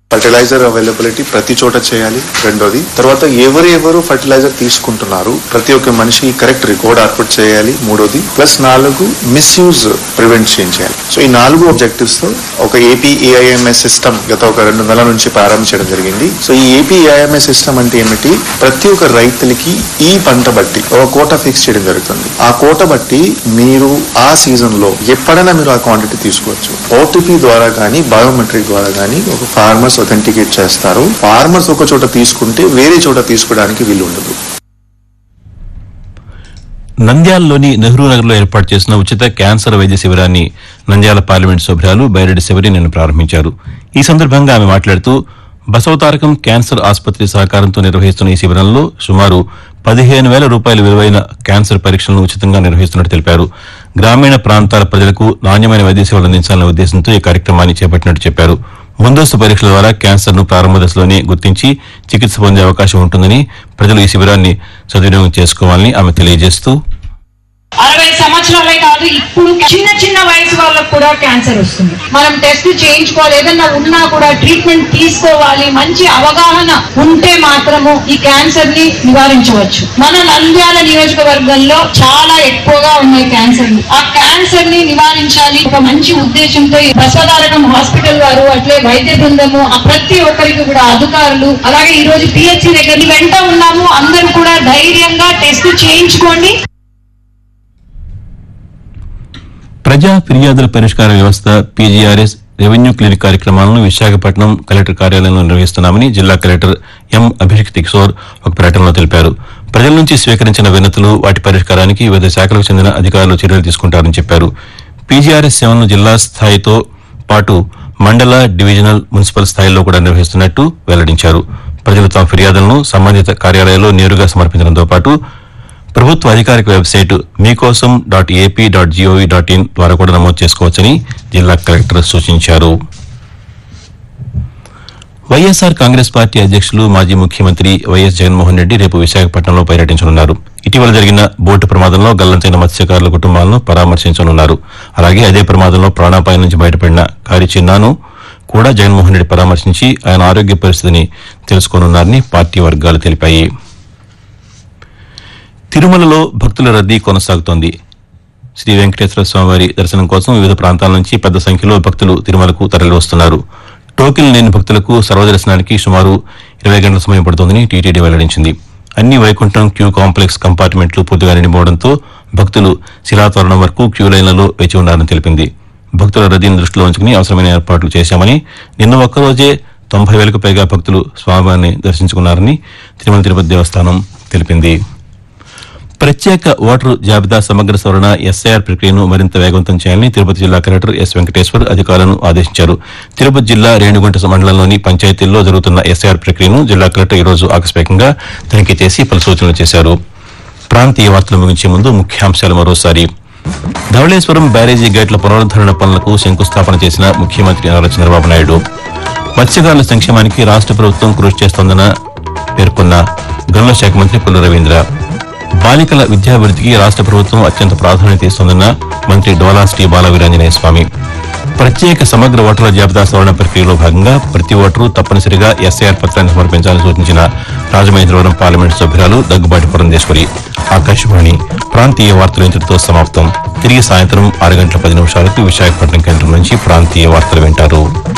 fertiliser availability ప్రతి చోట చేయాలి రెండోది తర్వాత ఎవరు ఎవరు ఫర్టిలైజర్ తీసుకుంటున్నారు ప్రతి ఒక్క మనిషి కరెక్ట్ రికార్డ్ అవుట్పుట్ చేయాలి మూడోది ప్లస్ నాలుగు మిస్యూజ్ ప్రివెంట్ చేయాలి సో ఈ నాలుగు ఆబ్జెక్టివ్స్ తో ఒక ఏపీ ఏఐఎంఎస్ సిస్టమ్ గత ఒక రెండు నెలల నుంచి ప్రారంభించడం జరిగింది సో ఈ ఏపీ ఏఐఎంఎస్ సిస్టమ్ అంటే ఏమిటి ప్రతి ఒక్క రైతులకి ఈ పంట బట్టి ఒక కోట ఫిక్స్ చేయడం జరుగుతుంది ఆ కోట బట్టి మీరు ఆ సీజన్ లో ఎప్పుడైనా మీరు ఆ క్వాంటిటీ తీసుకోవచ్చు ఓటీపీ ద్వారా కానీ బయోమెట్రిక్ ద్వారా కానీ ఒక ఫార్మర్స్ అథెంటికేట్ చేస్తారు ఫార్మర్స్ ఒక చోట తీసుకుంటే వేరే చోట తీసుకోవడానికి వీలు ఉండదు నంద్యాలలోని నెహ్రూ నగర్లో ఏర్పాటు చేసిన ఉచిత క్యాన్సర్ వైద్య శిబిరాన్ని నంద్యాల పార్లమెంట్ సభ్యురాలు బైరెడ్డి శిబిరి నిన్న ప్రారంభించారు ఈ సందర్భంగా ఆమె మాట్లాడుతూ బసవతారకం క్యాన్సర్ ఆసుపత్రి సహకారంతో నిర్వహిస్తున్న ఈ శిబిరంలో సుమారు పదిహేను వేల రూపాయల విలువైన క్యాన్సర్ పరీక్షలను ఉచితంగా నిర్వహిస్తున్నట్టు తెలిపారు గ్రామీణ ప్రాంతాల ప్రజలకు నాణ్యమైన వైద్య సేవలు అందించాలనే ఉద్దేశంతో ఈ కార్యక్రమాన్ని చేపట్టినట్టు చెప్పారు ముందస్తు పరీక్షల ద్వారా క్యాన్సర్ ను ప్రారంభ దశలోనే గుర్తించి చికిత్స పొందే అవకాశం ఉంటుందని ప్రజలు ఈ శిబిరాన్ని సద్వినియోగం చేసుకోవాలని ఆమె తెలియజేస్తూ అరవై సంవత్సరాలే కాదు ఇప్పుడు చిన్న చిన్న వయసు వాళ్ళకు కూడా క్యాన్సర్ వస్తుంది మనం టెస్ట్ చేయించుకోవాలి ఏదన్నా ఉన్నా కూడా ట్రీట్మెంట్ తీసుకోవాలి మంచి అవగాహన ఉంటే మాత్రము ఈ క్యాన్సర్ ని నివారించవచ్చు మన నంద్యాల నియోజకవర్గంలో చాలా ఎక్కువగా ఉన్నాయి క్యాన్సర్ ఆ క్యాన్సర్ ని నివారించాలి ఒక మంచి ఉద్దేశంతో ఈ బసవతారకం హాస్పిటల్ వారు అట్లే వైద్య బృందము ఆ ప్రతి ఒక్కరికి కూడా అధికారులు అలాగే ఈ రోజు పిహెచ్సి దగ్గర వెంట ఉన్నాము అందరూ కూడా ధైర్యంగా టెస్ట్ చేయించుకోండి ప్రజా ఫిర్యాదుల పరిష్కార వ్యవస్థ పీజీఆర్ఎస్ రెవెన్యూ క్లినిక్ కార్యక్రమాలను విశాఖపట్నం కలెక్టర్ కార్యాలయంలో నిర్వహిస్తున్నామని జిల్లా కలెక్టర్ ఎం అభిషేక్ కిషోర్ ఒక ప్రకటనలో తెలిపారు ప్రజల నుంచి స్వీకరించిన వినతులు వాటి పరిష్కారానికి వివిధ శాఖలకు చెందిన అధికారులు చర్యలు తీసుకుంటారని చెప్పారు పీజీఆర్ఎస్ సేవలను జిల్లా స్థాయితో పాటు మండల డివిజనల్ మున్సిపల్ స్థాయిలో కూడా నిర్వహిస్తున్నట్టు వెల్లడించారు ప్రజలు తమ ఫిర్యాదులను సంబంధిత కార్యాలయాల్లో నేరుగా సమర్పించడంతో పాటు ప్రభుత్వ అధికారిక వెబ్సైట్ మీకోసం dot AP dot G O V dot in ద్వారా కూడా నమోదు చేసుకోవచ్చని జిల్లా కలెక్టర్ సూచించారు వైఎస్ఆర్ కాంగ్రెస్ పార్టీ అధ్యక్షులు మాజీ ముఖ్యమంత్రి వైఎస్ జగన్మోహన్ రెడ్డి రేపు విశాఖపట్నంలో పర్యటించనున్నారు ఇటీవల జరిగిన బోటు ప్రమాదంలో గల్లంతైన మత్స్యకారుల కుటుంబాలను పరామర్శించనున్నారు అలాగే అదే ప్రమాదంలో ప్రాణాపాయం నుంచి బయటపడిన కారి చిన్నాను కూడా జగన్మోహన్ రెడ్డి పరామర్శించి ఆయన ఆరోగ్య పరిస్థితిని తెలుసుకోనున్నారని పార్టీ వర్గాలు తెలిపాయి తిరుమలలో భక్తుల రద్దీ కొనసాగుతోంది శ్రీ వెంకటేశ్వర స్వామివారి దర్శనం కోసం వివిధ ప్రాంతాల నుంచి పెద్ద సంఖ్యలో భక్తులు తిరుమలకు తరలివస్తున్నారు టోకెన్ లేని భక్తులకు సర్వదర్శనానికి సుమారు ఇరవై గంటల సమయం పడుతోందని టీటీడీ వెల్లడించింది అన్ని వైకుంఠం క్యూ కాంప్లెక్స్ కంపార్ట్మెంట్లు పూర్తిగా నిండిపోవడంతో భక్తులు శిలాతోరణం వరకు క్యూ లైన్లలో వేచి ఉన్నారని తెలిపింది భక్తుల రద్దీని దృష్టిలో ఉంచుకుని అవసరమైన ఏర్పాట్లు చేశామని నిన్న ఒక్కరోజే తొంభై వేలకు పైగా భక్తులు స్వామివారిని దర్శించుకున్నారని తిరుమల తిరుపతి దేవస్థానం తెలిపింది ప్రత్యేక ఓటరు జాబితా సమగ్ర సవరణ ఎస్ఐఆర్ ప్రక్రియను మరింత వేగవంతం చేయాలని తిరుపతి జిల్లా కలెక్టర్ ఎస్ వెంకటేశ్వర్ అధికారులను ఆదేశించారు తిరుపతి జిల్లా రేణిగుంట మండలంలోని పంచాయతీల్లో జరుగుతున్న ఎస్ఐఆర్ ప్రక్రియను జిల్లా కలెక్టర్ ఈ రోజు ఆకస్మికంగా తనిఖీ చేసి పలు సూచనలు చేశారు ప్రాంతీయ వార్తలు ముగించే ముందు ముఖ్యాంశాలు మరోసారి ధవళేశ్వరం బ్యారేజీ గేట్ల పునరుద్దరణ పనులకు శంకుస్థాపన చేసిన ముఖ్యమంత్రి నారా చంద్రబాబు నాయుడు మత్స్యకారుల సంక్షేమానికి రాష్ట్ర ప్రభుత్వం కృషి చేస్తోందన్న పేర్కొన్న గనుల శాఖ మంత్రి పుల్ల రవీంద్ర బాలికల విద్యాభివృద్ధికి రాష్ట్ర ప్రభుత్వం అత్యంత ప్రాధాన్యత ఇస్తోందన్న మంత్రి డోలా శ్రీ బాల వీరాంజనేయ స్వామి ప్రత్యేక సమగ్ర ఓటర్ల జాబితా సవరణ ప్రక్రియలో భాగంగా ప్రతి ఓటరు తప్పనిసరిగా ఎస్ఐఆర్ పత్రాన్ని సమర్పించాలని సూచించిన రాజమహేంద్రవరం పార్లమెంటు సభ్యురాలు దగ్గుబాటి పురంధేశ్వరి ఆకాశవాణి ప్రాంతీయ వార్తలు ఇంతటితో సమాప్తం తిరిగి సాయంత్రం ఆరు గంటల పది నిమిషాలకు విశాఖపట్నం కేంద్రం నుంచి ప్రాంతీయ వార్తలు వింటారు